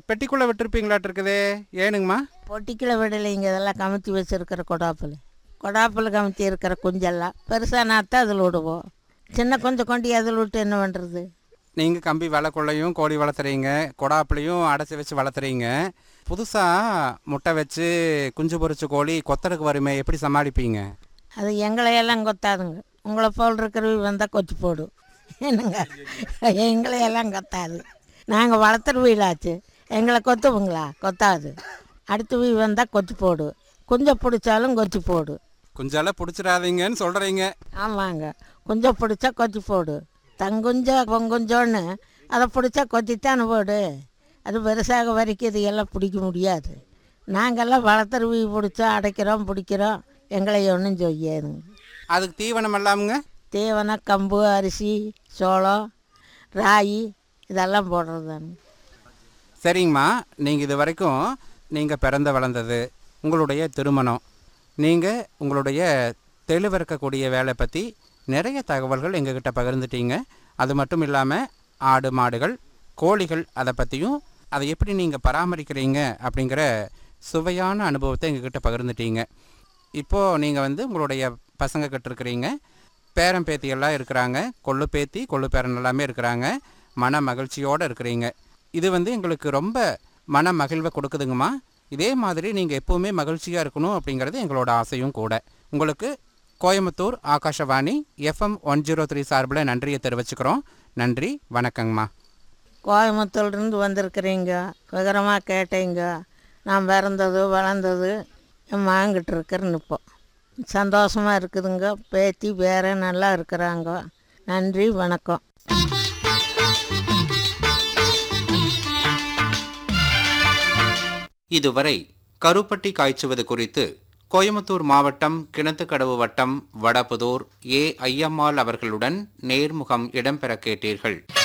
பெட்டிக்குள்ளே விட்டுருப்பீங்களாட்டு இருக்குதே ஏனுங்கம்மா பொட்டிக்கில் விடலைங்க இதெல்லாம் கமுத்தி வச்சுருக்கிற கொடாப்பில் கொடாப்பில் கமுத்தி இருக்கிற குஞ்செல்லாம் பெருசாக நாற்று அதில் விடுவோம் சின்ன கொஞ்சம் கொண்டு அதில் விட்டு என்ன பண்ணுறது நீங்கள் கம்பி வலைக்குள்ளையும் கோழி வளர்த்துறீங்க கொடாப்புலையும் அடைச்சி வச்சு வளர்த்துறீங்க புதுசாக முட்டை வச்சு குஞ்சு பொரிச்ச கோழி கொத்தருக்கு வருமே எப்படி சமாளிப்பீங்க அது எங்களையெல்லாம் கொத்தாதுங்க உங்களை போல் இருக்கிறவி வந்தால் கொத்தி போடும் என்னங்க எங்களையெல்லாம் கொத்தாது நாங்கள் வளர்த்துற வீடாச்சு எங்களை கொத்துவுங்களா கொத்தாது அடுத்த வீ வந்தால் கொத்தி போடு குஞ்சம் பிடிச்சாலும் கொத்தி போடு குஞ்செல்லாம் பிடிச்சிடாதீங்கன்னு சொல்கிறீங்க ஆமாங்க குஞ்சம் பிடிச்சா கொத்தி போடு தங்குஞ்ச பொங்குஞ்சோன்னு அதை பிடிச்சா கொத்தித்தானே போடு அது பெருசாக வரைக்கும் இது எல்லாம் பிடிக்க முடியாது நாங்கள்லாம் வளர்த்துருவி பிடிச்சா அடைக்கிறோம் பிடிக்கிறோம் எங்களை ஒன்றும் செய்யாதுங்க அதுக்கு தீவனம் எல்லாமுங்க தீவனம் கம்பு அரிசி சோளம் ராகி இதெல்லாம் போடுறது தானுங்க சரிங்கம்மா நீங்கள் இது வரைக்கும் நீங்கள் பிறந்த வளர்ந்தது உங்களுடைய திருமணம் நீங்கள் உங்களுடைய தெளிவிறக்கக்கூடிய வேலை பற்றி நிறைய தகவல்கள் எங்ககிட்ட பகிர்ந்துட்டீங்க அது மட்டும் இல்லாமல் ஆடு மாடுகள் கோழிகள் அதை பற்றியும் அதை எப்படி நீங்கள் பராமரிக்கிறீங்க அப்படிங்கிற சுவையான அனுபவத்தை எங்ககிட்ட பகிர்ந்துட்டீங்க இப்போது நீங்கள் வந்து உங்களுடைய பசங்க கிட்ட இருக்கிறீங்க பேரன் பேத்தி எல்லாம் இருக்கிறாங்க கொள்ளு பேத்தி கொள்ளு பேரன் எல்லாமே இருக்கிறாங்க மன மகிழ்ச்சியோடு இருக்கிறீங்க இது வந்து எங்களுக்கு ரொம்ப மன மகிழ்வை கொடுக்குதுங்கம்மா இதே மாதிரி நீங்கள் எப்போவுமே மகிழ்ச்சியாக இருக்கணும் அப்படிங்கிறது எங்களோட ஆசையும் கூட உங்களுக்கு Coimbatore Akashvani FM one zero three சார்பில் நன்றியை தெரிவிச்சுக்கிறோம் நன்றி வணக்கங்கம்மா கோயம்புத்தூர்லேருந்து வந்திருக்கிறீங்க விவரமாக கேட்டீங்க நான் பிறந்தது வளர்ந்தது என் மகன்கிட்ட இருக்கிறேன்னு இப்போ சந்தோஷமாக இருக்குதுங்க பேத்தி வேற நல்லா இருக்கிறாங்க நன்றி வணக்கம் இதுவரை கருப்பட்டி காய்ச்சுவது குறித்து கோயம்புத்தூர் மாவட்டம் கிணத்துக்கடவு வட்டம் வடபுதூர் ஏ ஐயம்மாள் அவர்களுடன் நேர்முகம் இடம்பெற கேட்டீர்கள்